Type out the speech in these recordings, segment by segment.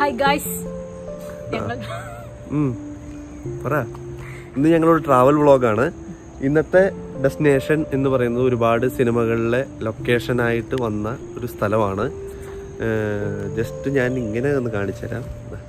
Hi guys ഞങ്ങൾ ഉം. പറ ഇന്ന് ഞങ്ങളൊരു ട്രാവൽ വ്ളോഗാണ് ഇന്നത്തെ ഡെസ്റ്റിനേഷൻ എന്ന് പറയുന്നത് ഒരുപാട് സിനിമകളിലെ ലൊക്കേഷനായിട്ട് വന്ന ഒരു സ്ഥലമാണ് ജസ്റ്റ് ഞാൻ ഇങ്ങനെ ഒന്ന് കാണിച്ചു തരാം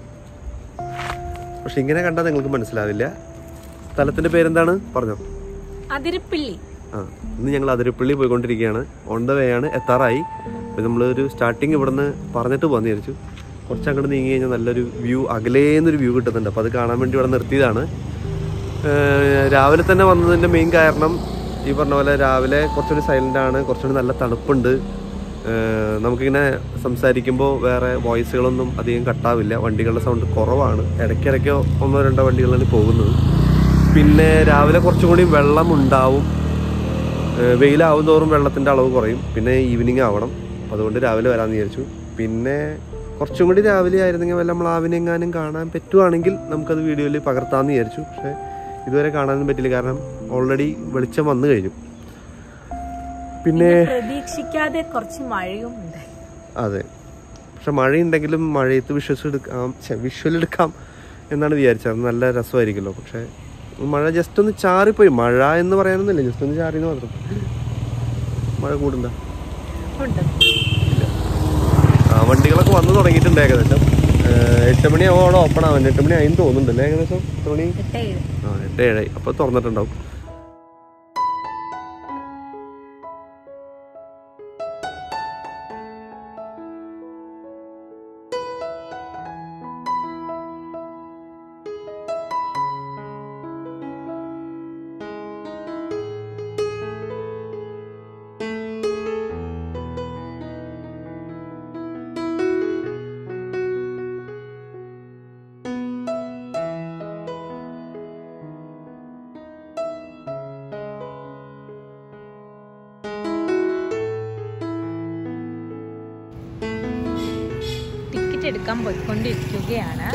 പക്ഷെ ഇങ്ങനെ കണ്ടാൽ നിങ്ങൾക്ക് മനസ്സിലാവില്ല സ്ഥലത്തിന്റെ പേരെന്താണ് പറഞ്ഞോ അതിരപ്പിള്ളി ആ ഇന്ന് ഞങ്ങൾ അതിരപ്പള്ളി പോയിക്കൊണ്ടിരിക്കുകയാണ് ഓൺ ദ വേ ആണ് എത്താറായി അപ്പോൾ നമ്മളൊരു സ്റ്റാർട്ടിങ് ഇവിടുന്ന് പറഞ്ഞിട്ട് പോകാന്ന് വിചാരിച്ചു കുറച്ച് അങ്ങോട്ട് നീങ്ങി കഴിഞ്ഞാൽ നല്ലൊരു വ്യൂ അകലേന്നൊരു വ്യൂ കിട്ടുന്നുണ്ട് അപ്പോൾ അത് കാണാൻ വേണ്ടി ഇവിടെ നിർത്തിയതാണ് ഏഹ് രാവിലെ തന്നെ വന്നതിൻ്റെ മെയിൻ കാരണം ഈ പറഞ്ഞ പോലെ രാവിലെ കുറച്ചുകൂടി സൈലൻ്റ് ആണ് കുറച്ചുകൂടി നല്ല തണുപ്പുണ്ട് ഏഹ് നമുക്കിങ്ങനെ സംസാരിക്കുമ്പോൾ വേറെ വോയിസുകളൊന്നും അധികം കട്ടാവില്ല വണ്ടികളുടെ സൗണ്ട് കുറവാണ് ഇടയ്ക്കിടയ്ക്ക് ഒന്നോ രണ്ടോ വണ്ടികളാണ് പോകുന്നത് പിന്നെ രാവിലെ കുറച്ചും കൂടി വെള്ളം ഉണ്ടാവും ഏഹ് വെയിലാവും തോറും വെള്ളത്തിൻ്റെ അളവ് കുറയും പിന്നെ ഈവനിങ് ആവണം അപ്പോൾ അതുകൊണ്ട് രാവിലെ വരാമെന്ന് വിചാരിച്ചു പിന്നെ കുറച്ചും കൂടി രാവിലെ ആയിരുന്നെങ്കിൽ വല്ല മ്ലാവിനെങ്ങാനും കാണാൻ പറ്റുവാണെങ്കിൽ നമുക്കത് വീഡിയോയിൽ പകർത്താമെന്ന് വിചാരിച്ചു പക്ഷേ ഇതുവരെ കാണാനൊന്നും പറ്റില്ല കാരണം ഓൾറെഡി വെളിച്ചം വന്നു കഴിഞ്ഞു പിന്നെ പ്രതീക്ഷിക്കാതെ കുറച്ച് മഴയും ഉണ്ട് അതെ പക്ഷെ മഴയുണ്ടെങ്കിലും മഴയത്ത് വിഷ്വൽസ് എടുക്കാം വിഷ്വൽ എടുക്കാം എന്നാണ് വിചാരിച്ചത് അത് നല്ല രസമായിരിക്കുമല്ലോ പക്ഷേ മഴ ജസ്റ്റ് ഒന്ന് ചാറിപ്പോയി മഴ എന്ന് പറയാനൊന്നുമില്ല ജസ്റ്റ് ഒന്ന് ചാറിയെന്ന് മാത്രം മഴ കൂടുണ്ടോ ഉണ്ട് ആ വണ്ടികളൊക്കെ വന്നു തുടങ്ങിയിട്ടുണ്ട് ഏകദേശം ഏഹ് എട്ട് മണിയാവും അവിടെ ഓപ്പൺ ആവാൻ എട്ട് മണി ആയി തോന്നുന്നുണ്ടല്ലേ ഏകദേശം എത്ര മണി എട്ട് ഏഴ് ആ എട്ട് ഏഴായി അപ്പോൾ തുറന്നിട്ടുണ്ടാവും ടിക്കറ്റ് എടുക്കാൻ പോയിക്കൊണ്ടിരിക്കുകയാണ്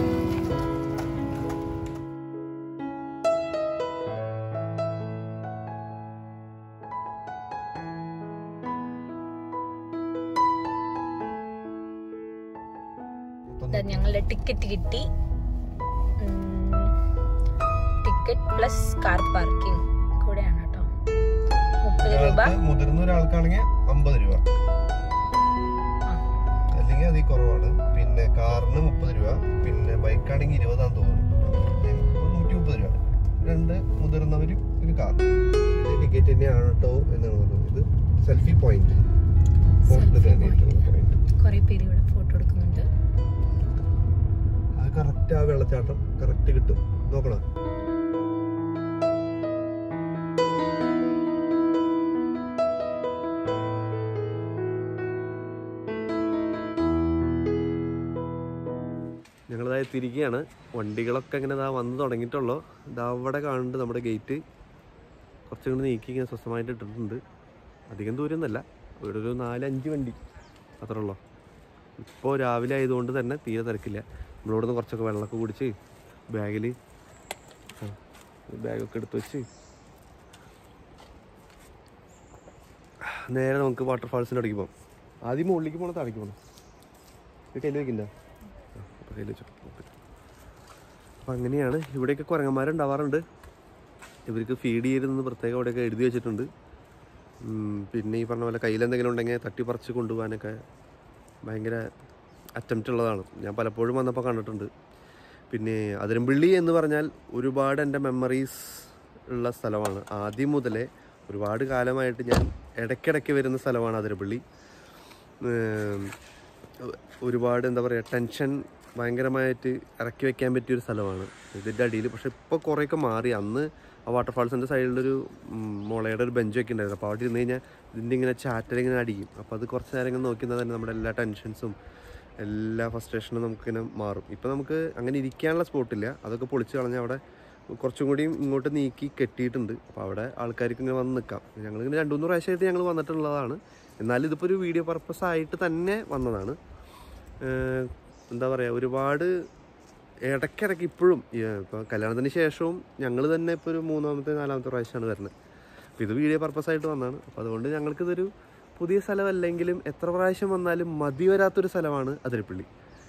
ദാ ഞങ്ങളുടെ ടിക്കറ്റ് കിട്ടി ടിക്കറ്റ് പ്ലസ് കാർ പാർക്കിംഗ് കൂടെയാണ് കേട്ടോ മുപ്പത് രൂപ മുതിർന്ന ഒരാൾക്കാണെങ്കിൽ അമ്പത് രൂപ ആ. അല്ലെങ്കിൽ അതിൽ കുറവാണ് പിന്നെ കാറിന് മുപ്പത് രൂപ പിന്നെ ബൈക്കാണെങ്കിൽ ഇരുപതാന്ന് തോന്നുന്നു ഞങ്ങൾക്ക് നൂറ്റി മുപ്പത് രൂപ രണ്ട് മുതിർന്നവരും ഒരു കാർ ഇത് ടിക്കറ്റ് തന്നെയാണ് കേട്ടോ എന്നാണ് പറയുന്നത് ഇത് സെൽഫി പോയിന്റ് ഫോട്ടോ എടുക്കാനായിട്ടുള്ള പോയിന്റ് കുറെ പേര് ഇവിടെ ഫോട്ടോ എടുക്കുന്നുണ്ട് അത് കറക്റ്റ് ആ വെള്ളച്ചാട്ടം കറക്റ്റ് കിട്ടും നോക്കണം ഞങ്ങളിതാ തിരികെയാണ് വണ്ടികളൊക്കെ ഇങ്ങനെ ഇതാ വന്ന് തുടങ്ങിയിട്ടുള്ളൂ ഇതാ അവിടെ കാണുന്നുണ്ട് നമ്മുടെ ഗേറ്റ് കുറച്ചും കൂടി നീക്കി ഇങ്ങനെ സ്വസ്ഥമായിട്ട് ഇട്ടിട്ടുണ്ട് അധികം ദൂരമൊന്നുമല്ല ഇവിടെ ഒരു നാലഞ്ച് വണ്ടി അത്രേ ഉള്ളൂ ഇപ്പോൾ രാവിലെ ആയതുകൊണ്ട് തന്നെ തീരെ തിരക്കില്ല നമ്മളിവിടെ നിന്ന് കുറച്ചൊക്കെ വെള്ളമൊക്കെ കുടിച്ച് ബാഗിൽ ബാഗൊക്കെ എടുത്ത് വെച്ച് നേരെ നമുക്ക് വാട്ടർഫാൾസിൻ്റെ അടിക്ക് പോകാം ആദ്യം മുകളിലേക്ക് പോകണം താഴേക്ക് പോകണം ഇത് കയ്യിൽ വെക്കില്ല അപ്പോൾ കയ്യിൽ വെച്ചോ അപ്പം അങ്ങനെയാണ് ഇവിടെയൊക്കെ കുരങ്ങന്മാരുണ്ടാവാറുണ്ട് ഇവർക്ക് ഫീഡ് ചെയ്തെന്ന് പ്രത്യേകം അവിടെയൊക്കെ എഴുതി വെച്ചിട്ടുണ്ട് ഉം, പിന്നെ ഈ പറഞ്ഞ പോലെ കയ്യിലെന്തെങ്കിലും ഉണ്ടെങ്കിൽ തട്ടിപ്പറിച്ച് കൊണ്ടുപോകാനൊക്കെ ഭയങ്കര അറ്റംപ്റ്റ് ഉള്ളതാണ് ഞാൻ പലപ്പോഴും വന്നപ്പോൾ കണ്ടിട്ടുണ്ട് പിന്നെ അതിരമ്പള്ളി എന്ന് പറഞ്ഞാൽ ഒരുപാട് എൻ്റെ മെമ്മറീസ് ഉള്ള സ്ഥലമാണ് ആദ്യം മുതലേ ഒരുപാട് കാലമായിട്ട് ഞാൻ ഇടയ്ക്കിടയ്ക്ക് വരുന്ന സ്ഥലമാണ് അതിരപ്പള്ളി ഏം, ഒരുപാട് എന്താ പറയുക ടെൻഷൻ ഭയങ്കരമായിട്ട് ഇറക്കി വെക്കാൻ പറ്റിയൊരു സ്ഥലമാണ് ഇതിൻ്റെ അടിയിൽ പക്ഷെ ഇപ്പോൾ കുറേയൊക്കെ മാറി അന്ന് ആ വാട്ടർഫാൾസിൻ്റെ സൈഡിലൊരു ഉം, മുളയുടെ ഒരു ബെഞ്ചൊക്കെ ഉണ്ടായിരുന്നു അപ്പോൾ അവിടെ ഇരുന്ന് കഴിഞ്ഞാൽ ഇതിൻ്റെ ഇങ്ങനെ ചാറ്റൽ ഇങ്ങനെ അടിക്കും അപ്പോൾ അത് കുറച്ച് നേരം ഇങ്ങനെ നോക്കി നിന്നാൽ തന്നെ നമ്മുടെ എല്ലാ ടെൻഷൻസും എല്ലാ ഫ്രസ്ട്രേഷനും നമുക്കിങ്ങനെ മാറും ഇപ്പോൾ നമുക്ക് അങ്ങനെ ഇരിക്കാനുള്ള സ്പോട്ടില്ല അതൊക്കെ പൊളിച്ച് കളഞ്ഞ് അവിടെ കുറച്ചും കൂടി ഇങ്ങോട്ട് നീക്കി കെട്ടിയിട്ടുണ്ട് അപ്പോൾ അവിടെ ആൾക്കാർക്ക് ഇങ്ങനെ വന്ന് നിൽക്കാം ഞങ്ങളിങ്ങനെ രണ്ട് മൂന്ന് പ്രാവശ്യമായിട്ട് ഞങ്ങൾ വന്നിട്ടുള്ളതാണ് എന്നാലും ഇതിപ്പോൾ ഒരു വീഡിയോ പർപ്പസ് ആയിട്ട് തന്നെ വന്നതാണ് ഏഹ് എന്താ പറയുക ഒരുപാട് ഇടയ്ക്കിടയ്ക്ക് ഇപ്പോഴും ഇപ്പോൾ കല്യാണത്തിന് ശേഷവും ഞങ്ങൾ തന്നെ ഇപ്പോൾ ഒരു മൂന്നാമത്തെ നാലാമത്തെ പ്രാവശ്യമാണ് വരുന്നത് അപ്പോൾ ഇത് വീഡിയോ പർപ്പസ് ആയിട്ട് വന്നതാണ് അപ്പോൾ അതുകൊണ്ട് ഞങ്ങൾക്കിതൊരു പുതിയ സ്ഥലമല്ലെങ്കിലും എത്ര പ്രാവശ്യം വന്നാലും മതി വരാത്തൊരു സ്ഥലമാണ് അതിരപ്പള്ളി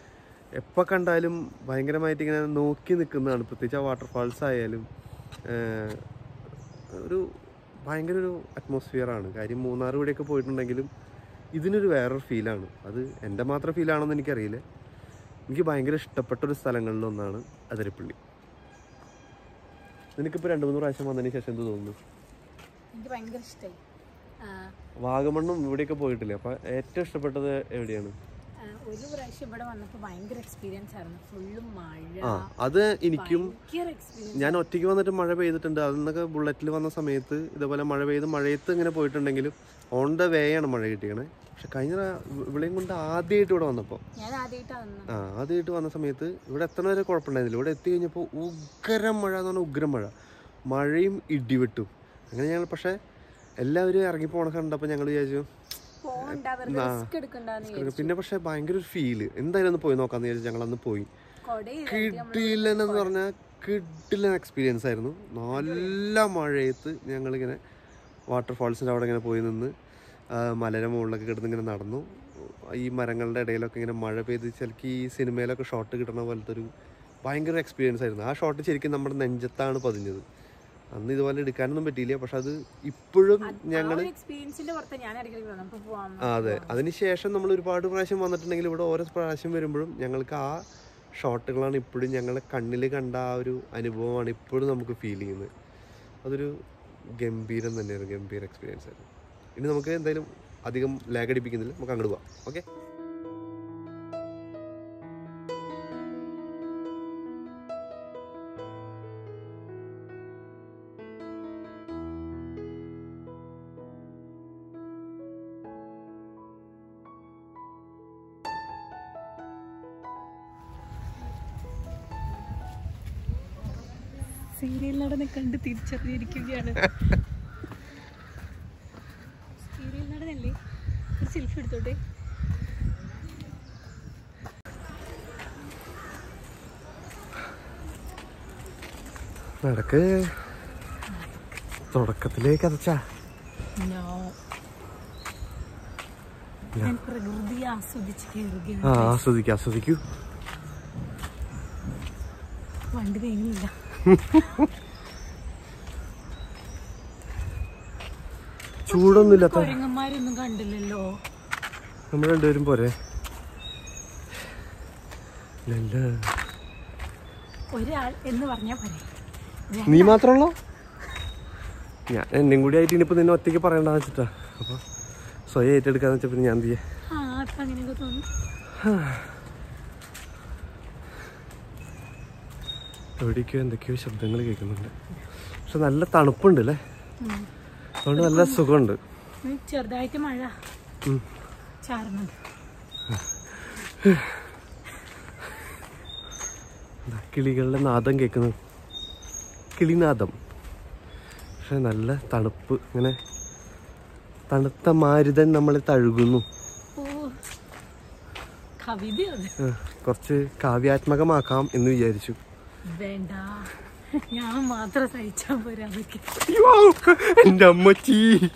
എപ്പോൾ കണ്ടാലും ഭയങ്കരമായിട്ട് ഇങ്ങനെ നോക്കി നിൽക്കുന്നതാണ് പ്രത്യേകിച്ച് ആ വാട്ടർഫാൾസ് ആയാലും ഏഹ്, ഒരു ഭയങ്കര ഒരു അറ്റ്മോസ്ഫിയറാണ് കാര്യം മൂന്നാർ കൂടെയൊക്കെ പോയിട്ടുണ്ടെങ്കിലും ഇതിനൊരു വേറൊരു ഫീലാണ് അത് എൻ്റെ മാത്രം ഫീലാണെന്ന് എനിക്കറിയില്ല എനിക്ക് ഭയങ്കര ഇഷ്ടപ്പെട്ട ഒരു സ്ഥലങ്ങളിൽ ഒന്നാണ് അതിരപ്പള്ളി നിനക്കിപ്പോൾ രണ്ട് മൂന്ന് പ്രാവശ്യം വന്നതിന് ശേഷം എന്ത് തോന്നുന്നു എനിക്ക് ഭയങ്കര ഇഷ്ടമായി വാഗമണ്ണും ഇവിടെയൊക്കെ പോയിട്ടില്ലേ അപ്പം ഏറ്റവും ഇഷ്ടപ്പെട്ടത് എവിടെയാണ് ഒരു പ്രാവശ്യം ഇവിടെ വന്നപ്പോൾ ഭയങ്കര എക്സ്പീരിയൻസ് ആയിരുന്നു ഫുള്ളും മഴ ആ അത് എനിക്കും ഭയങ്കര എക്സ്പീരിയൻസ് ഞാൻ ഒറ്റയ്ക്ക് വന്നിട്ട് മഴ പെയ്തിട്ടുണ്ട് അന്നൊക്കെ ബുള്ളറ്റിൽ വന്ന സമയത്ത് ഇതേപോലെ മഴ പെയ്ത് മഴയത്ത് ഇങ്ങനെ പോയിട്ടുണ്ടെങ്കിലും ഓൺ ദ വേ ആണ് മഴ കിട്ടിയണേ പക്ഷെ കഴിഞ്ഞ പ്രാ- ഇവിടെയും കൊണ്ട് ആദ്യമായിട്ട് ഇവിടെ വന്നപ്പോൾ ഞാൻ ആദ്യമായിട്ടാണ് വന്നത് ആ ആദ്യമായിട്ട് വന്ന സമയത്ത് ഇവിടെ എത്ര വരെ കുഴപ്പമുണ്ടായിരുന്നില്ല ഇവിടെ എത്തി കഴിഞ്ഞപ്പോൾ ഉഗ്രം മഴ എന്ന് പറഞ്ഞാൽ ഉഗ്രം മഴ മഴയും ഇടിവെട്ടും അങ്ങനെ ഞങ്ങൾ പക്ഷേ എല്ലാവരും ഇറങ്ങി പോണ കണ്ടപ്പോൾ ഞങ്ങൾ വിചാരിച്ചു പോകണ്ട വെറുതെ റിസ്ക് എടുക്കണ്ടെന്ന് പിന്നെ പക്ഷേ ഭയങ്കര ഒരു ഫീല് എന്തായാലും ഒന്ന് പോയി നോക്കാന്ന് വിചാരിച്ചു ഞങ്ങൾ അന്ന് പോയി കൊടയില്ല കിട്ടില്ലെന്ന് പറഞ്ഞാൽ കിട്ടില്ല എക്സ്പീരിയൻസ് ആയിരുന്നു നല്ല മഴയത്ത് ഞങ്ങളിങ്ങനെ വാട്ടർഫാൾസിൻ്റെ അവിടെ ഇങ്ങനെ പോയി നിന്ന് ആ, മലയുടെ മുകളിലൊക്കെ കിടന്ന് ഇങ്ങനെ നടന്നു ഈ മരങ്ങളുടെ ഇടയിലൊക്കെ ഇങ്ങനെ മഴ പെയ്ത് ചിലക്ക് ഈ സിനിമയിലൊക്കെ ഷോട്ട് കിട്ടണ പോലത്തെ ഒരു ഭയങ്കര എക്സ്പീരിയൻസ് ആയിരുന്നു ആ ഷോട്ട് ശരിക്കും നമ്മുടെ നെഞ്ചത്താണ് പതിഞ്ഞത് അന്ന് ഇതുപോലെ എടുക്കാനൊന്നും പറ്റിയില്ല പക്ഷെ അത് ഇപ്പോഴും ഞങ്ങൾ എക്സ്പീരിയൻസിന്റെ പുറത്ത് ഞാൻ ഇടയ്ക്കിടയ്ക്ക് വന്നു. അപ്പൊ പോവാം ആ അതെ അതിനുശേഷം നമ്മൾ ഒരുപാട് പ്രാവശ്യം വന്നിട്ടുണ്ടെങ്കിൽ ഇവിടെ ഓരോ പ്രാവശ്യം വരുമ്പോഴും ഞങ്ങൾക്ക് ആ ഷോട്ടുകളാണ് ഇപ്പോഴും ഞങ്ങളുടെ കണ്ണിൽ കണ്ട ആ ഒരു അനുഭവമാണ് ഇപ്പോഴും നമുക്ക് ഫീൽ ചെയ്യുന്നത് അതൊരു ഗംഭീരം തന്നെയായിരുന്നു ഗംഭീര എക്സ്പീരിയൻസ് ആയിരുന്നു ഇനി നമുക്ക് എന്തായാലും അധികം ലാഗ് അടിപ്പിക്കുന്നില്ല നമുക്ക് അങ്ങോട്ട് പോവാം ഓക്കെ സീരിയൽ നടനെ കണ്ട് തിരിച്ചറിഞ്ഞിരിക്കുകയാണ് സീരിയൽ നടനല്ലേ ഒരു സെൽഫി എടുത്തോട്ടെ നടക്ക് തുടക്കത്തിലേക്ക് അതച്ചാ നോ ഞാൻ പ്രകൃതിയെ ആസ്വദിച്ച് കയറുകയാണ് ആ ആസ്വദിക്കൂ ആസ്വദിക്കൂ വണ്ടി തേങ്ങില്ല ചൂടൊന്നുമില്ലാത്ത കുരങ്ങന്മാരൊന്നും കണ്ടില്ലല്ലോ നമ്മൾ രണ്ടുപേരും പോരെ ലല്ല. ഒരാൾ എന്ന് പറഞ്ഞാ പോരെ നീ മാത്രമുള്ളോ ഞാൻ എന്നെയും കൂടി ആയിട്ട് ഇനിയിപ്പോ നിന്നെ ഒറ്റയ്ക്ക് പറയണ്ടെന്ന് വെച്ചിട്ടാ അപ്പൊ സ്വയം ഏറ്റെടുക്കാന്ന് വെച്ചപ്പോ ഞാൻ എന്ത് ചെയ്യാ ആ അപ്പൊ അങ്ങനെയൊക്കെ തോന്നി എവിടേക്കോ എന്തൊക്കെയോ ശബ്ദങ്ങൾ കേൾക്കുന്നുണ്ട് പക്ഷെ നല്ല തണുപ്പുണ്ട് അല്ലേ ഉം. അതുകൊണ്ട് നല്ല സുഖമുണ്ട് ഉം, ചെറുതായിട്ട് മഴ ഉം. ചാറുന്നുണ്ട് ദാ കിളികളുടെ നാദം കേൾക്കുന്നു കിളിനാദം പക്ഷെ നല്ല തണുപ്പ് ഇങ്ങനെ തണുത്ത മാരുതൻ നമ്മളെ തഴുകുന്നു ഓ കവിത അത് ആ, കുറച്ച് കാവ്യാത്മകമാക്കാം എന്ന് വിചാരിച്ചു വേണ്ട ഞാൻ മാത്രം സഹിച്ചാ പോരാ അതൊക്കെ അയ്യോ എന്റെ അമ്മച്ചി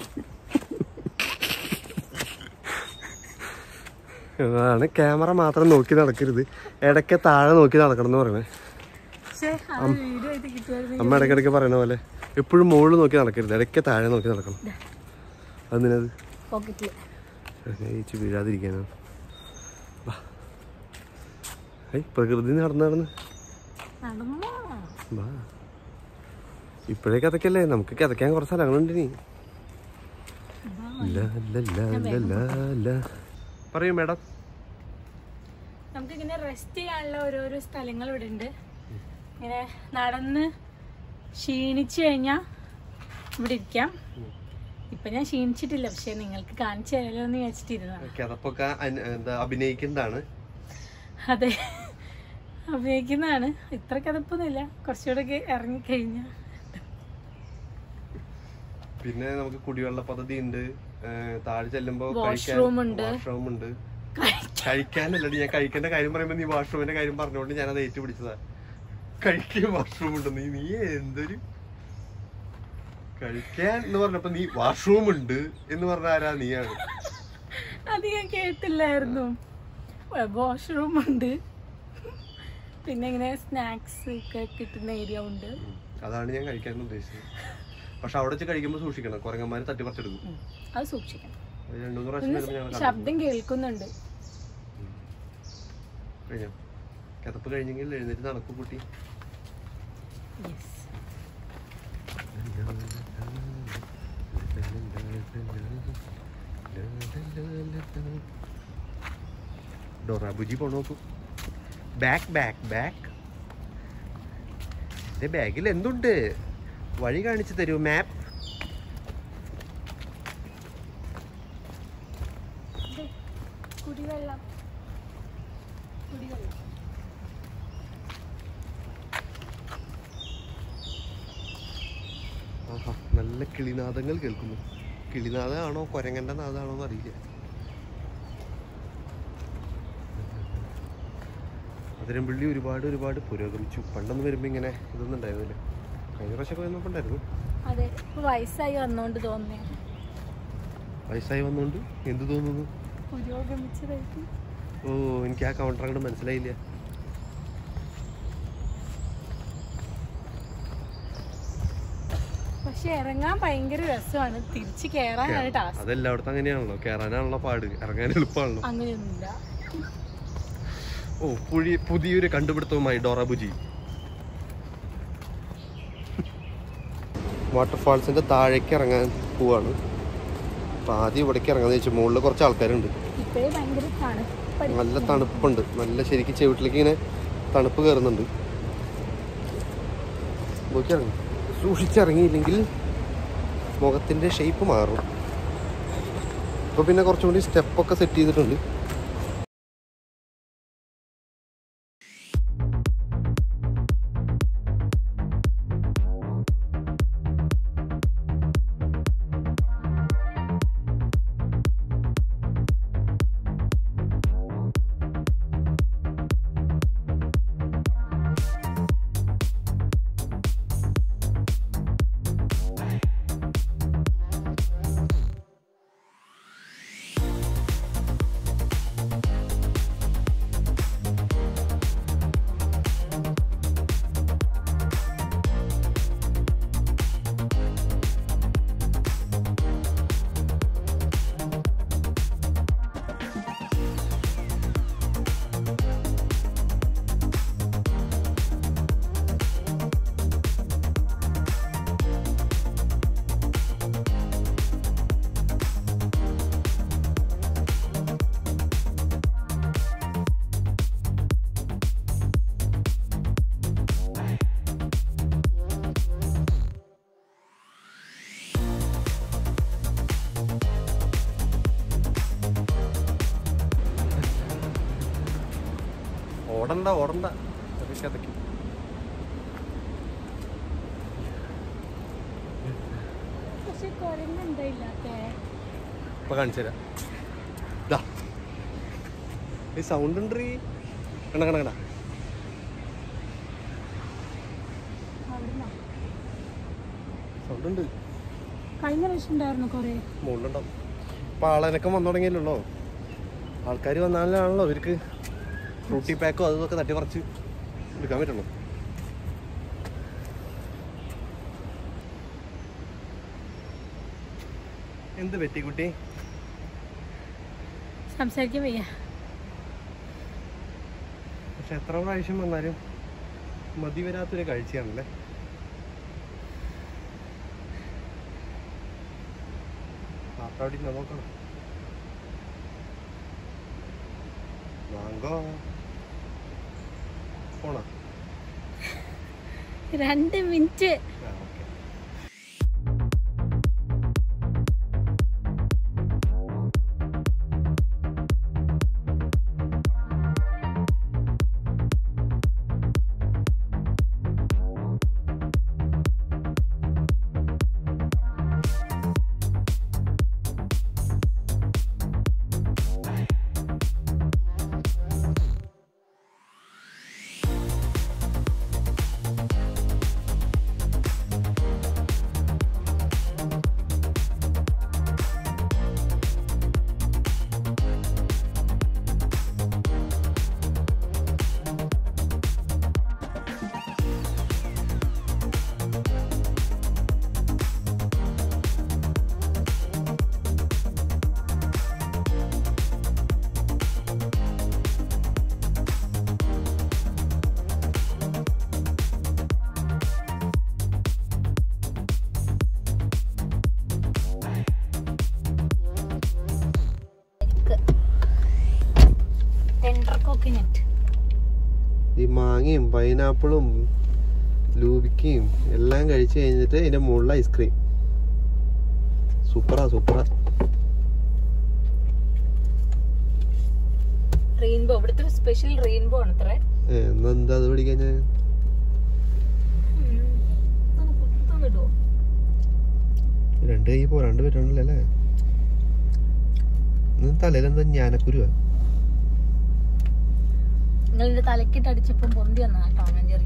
അതാണ് ക്യാമറ മാത്രം നോക്കി നടക്കരുത് ഇടയ്ക്ക് താഴെ നോക്കി നടക്കണം എന്ന് പറയണേ പക്ഷേ അത് വീഡിയോ ആയിട്ട് കിട്ടുമായിരുന്നു അമ്മ ഇടയ്ക്കിടയ്ക്ക് പറയണ പോലെ എപ്പോഴും മുകളിൽ നോക്കി നടക്കരുത് ഇടയ്ക്ക് താഴെ നോക്കി നടക്കണം അതിനത് പോക്കറ്റിൽ ജയിച്ച് വീഴാതിരിക്കാനാണ് വാ ഏയ് പ്രകൃതി നടന്ന് നടന്ന് നടന്നോ വാ ഇപ്പോഴേ കഥക്കല്ലേ നമുക്ക് കിതയ്ക്കാൻ കുറച്ച് സ്ഥലങ്ങളുണ്ട് നീ ല, ല, ല, ല, ല, ല. പറയൂ മേഡം നമുക്കിങ്ങനെ റെസ്റ്റ് ചെയ്യാനുള്ള ഓരോരോ സ്ഥലങ്ങൾ ഇവിടെ ഉണ്ട് ഇങ്ങനെ നടന്ന് ക്ഷീണിച്ചു കഴിഞ്ഞാൽ ഇവിടെ ഇരിക്കാം ഇപ്പൊ ഞാൻ ക്ഷീണിച്ചിട്ടില്ല പക്ഷെ നിങ്ങൾക്ക് കാണിച്ചു തരാലോ എന്ന് വിചാരിച്ചിട്ടിരുന്നതാണ് കിതപ്പൊക്കെ അന- എന്താ അഭിനയിക്കുന്നതാണ് അതെ അഭിനയിക്കുന്നതാണ് ഇത്ര കിതപ്പൊന്നുമില്ല കുറച്ചുകൂടെ ഒക്കെ ഇറങ്ങിക്കഴിഞ്ഞാൽ പിന്നെ നമുക്ക് കുടിവെള്ള പദ്ധതി ഉണ്ട് ഏഹ് താഴെ ചെല്ലുമ്പോ Washroom ഉണ്ട്. വാഷ്റൂം ഉണ്ട് കഴിക്കാനല്ലടി ഞാൻ കഴിക്കേണ്ട കാര്യം പറയുമ്പോ നീ വാഷ്റൂമിന്റെ കാര്യം പറഞ്ഞുകൊണ്ട് ഞാൻ അത് ഏറ്റുപിടിച്ചതാ കഴിക്കാൻ വാഷ്റൂം ഉണ്ട് നീ നീ എന്തൊരു കഴിക്കാൻ എന്ന് പറഞ്ഞപ്പോ നീ വാഷ്റൂം ഉണ്ട് എന്ന് പറഞ്ഞ ആരാ നീയാണ് അത് ഞാൻ കേട്ടില്ലായിരുന്നു വാഷ്റൂം ഉണ്ട് പിന്നെ ഇങ്ങനെ സ്നാക്സ് ഒക്കെ കിട്ടുന്ന ഏരിയ ഉണ്ട് ഉം. അതാണ് ഞാൻ കഴിക്കാൻ ഉദ്ദേശിച്ചത് പക്ഷെ അവിടെ വെച്ച് കഴിക്കുമ്പോൾ സൂക്ഷിക്കണം കുരങ്ങന്മാർ തട്ടിപ്പറിച്ചെടുക്കും ഉം. അത് സൂക്ഷിക്കണം അത് രണ്ടു മൂന്ന് പ്രാവശ്യം ഒന്ന് വരുമ്പോൾ ഞങ്ങൾ ശബ്ദം കേൾക്കുന്നുണ്ട് കഴിഞ്ഞോ കിതപ്പ് കഴിഞ്ഞെങ്കിൽ എഴുന്നേറ്റ് നടക്കു കുട്ടി യെസ് ഡോറാബുജി പോണ നോക്കൂ ബാക്ക് ബാക്ക് ബാക്ക് എന്റെ ബാഗിൽ എന്തുണ്ട് വഴി കാണിച്ചു തരൂ മാപ്പ് കുടിവെള്ളം കുടിവെള്ളം ആഹാ നല്ല കിളിനാദങ്ങൾ കേൾക്കുന്നു കിളിനാദമാണോ കൊരങ്ങന്റെ നാദാണോ എന്ന് അറിയില്ല അതിരമ്പള്ളി ഒരുപാട് ഒരുപാട് പുരോഗമിച്ചു പണ്ടൊന്നും വരുമ്പോൾ ഇങ്ങനെ ഇതൊന്നും ഉണ്ടായിരുന്നില്ല കഴിഞ്ഞ പ്രാവശ്യമൊക്കെ വന്നപ്പോൾ ഉണ്ടായിരുന്നു അതെ ഇപ്പൊ വയസ്സായി വന്നോണ്ട് തോന്നുന്നേ വയസ്സായി വന്നുകൊണ്ട് എന്ത് തോന്നുന്നു പുരോഗമിച്ചതായിട്ട് ഓ എനിക്ക് ആ കൗണ്ടർ അങ്ങോട്ട് മനസ്സിലായില്ല പക്ഷെ ഇറങ്ങാൻ ഭയങ്കര രസമാണ് തിരിച്ച് കേറാനാണ് ടാസ്ക് അതെല്ലായിടത്തും അങ്ങനെയാണല്ലോ കയറാനാണല്ലോ പാട് ഇറങ്ങാൻ എളുപ്പമാണല്ലോ അങ്ങനെയൊന്നുമില്ല ഓ പുഴി പുതിയൊരു കണ്ടുപിടുത്തവുമായി ഡോറാബുജി വാട്ടർഫാൾസിന്റെ താഴേക്ക് ഇറങ്ങാൻ പോവാണ് അപ്പൊ ആദ്യം ഇവിടേക്ക് ഇറങ്ങാന്ന് വെച്ചാൽ മുകളിൽ കുറച്ച് ആൾക്കാരുണ്ട് ഇപ്പഴേ ഭയങ്കര തണുപ്പടി നല്ല തണുപ്പുണ്ട് നല്ല ശരിക്കും ചെവിട്ടിലേക്ക് ഇങ്ങനെ തണുപ്പ് കയറുന്നുണ്ട് നോക്കി ഇറങ്ങും സൂക്ഷിച്ചിറങ്ങിയില്ലെങ്കിൽ മുഖത്തിന്റെ ഷേപ്പ് മാറും ഇപ്പൊ പിന്നെ കുറച്ചും കൂടി സ്റ്റെപ്പൊക്കെ സെറ്റ് ചെയ്തിട്ടുണ്ട് ഓടണ്ട ഓടണ്ട അതൊക്കെ അതൊക്കെ പക്ഷെ കുരങ്ങ് എന്താ ഇല്ലാത്തേ ഇപ്പൊ കാണിച്ചു തരാം ദാ. ഈ സൗണ്ട് ഉണ്ട് കണ്ട കണ്ട കണ്ട അവിടുന്നാ സൗണ്ട് ഉണ്ട് കഴിഞ്ഞ പ്രാവശ്യം ഉണ്ടായിരുന്നു കൊറേ മുകളിലുണ്ടാവും ഇപ്പൊ ആളനക്കം വന്നു തുടങ്ങിയല്ലോ ആൾക്കാർ വന്നാലാണല്ലോ ഇവർക്ക് ഫ്രൂട്ടി പാക്കോ അതും ഇതൊക്കെ തട്ടി പറിച്ച് എടുക്കാൻ പറ്റുള്ളൂ എന്ത് പറ്റി കുട്ടി സംസാരിക്കാൻ വയ്യ പക്ഷെ എത്ര പ്രാവശ്യം വന്നാലും മതി വരാത്തൊരു കാഴ്ചയാണല്ലേ അവിടെ ഇരുന്ന് നോക്കണം വാങ്ങോ പോണോ രണ്ട് മിനിറ്റ് ആ ഓക്കെ ഈ മാങ്ങയും പൈനാപ്പിളും ലൂബിക്കയും എല്ലാം കഴിച്ചു കഴിഞ്ഞിട്ട് ഇതിന്റെ മുകളിൽ ഐസ്ക്രീം സൂപ്പറാ സൂപ്പറാ റെയിൻബോ ഇവിടുത്തെ സ്പെഷ്യൽ റെയിൻബോ ആണ് അത്രേ ഏ, എന്നാ എന്താ അത് പഠിക്കാൻ ഞാൻ കുത്തുന്നിടുവോ രണ്ട് കൈ പോ രണ്ട് പറ്റണല്ലേ അല്ലേ തലയിലെന്താ ഞാനക്കുരുവാ നിങ്ങൾ എന്റെ തലക്കിട്ട് അടിച്ചപ്പം പൊന്തി വന്നാ ടോം ആൻഡ് ജെറി